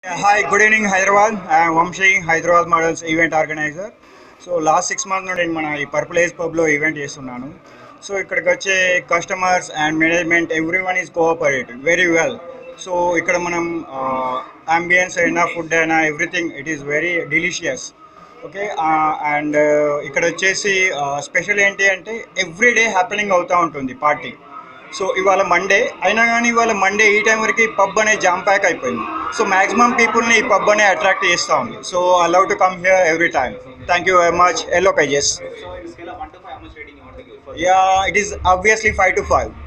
hi good evening Hyderabad I'm Vamshi Hyderabad models event organizer so last six month నుండి నేను మన ఈ పర్పుల్ ఏజ్ పబ్లో ఈవెంట్ చేస్తున్నాను సో ఇక్కడికి వచ్చే customers and management everyone is cooperative very well so ఇక్కడ మనం అంబియన్స్ అయినా ఫుడ్ అయినా everything it is very delicious okay and ఇక్కడ వచ్చేసి స్పెషల్ ఏంటి అంటే ఎవ్రీ డే హ్యాపెనింగ్ అవుతూ ఉంటుంది పార్టీ సో ఇవాళ మండే అయినా కానీ ఇవాళ మండే ఈ టైం వరకు పబ్ అనే జామ్ ప్యాక్ అయిపోయింది సో మాక్సిమం పీపుల్ని ఈ పబ్ అనే అట్రాక్ట్ చేస్తూ ఉంది so allow to come here every time thank you very much yellow pages So in scale of 1 to 5, how much rating you want to give for yeah it is obviously five to five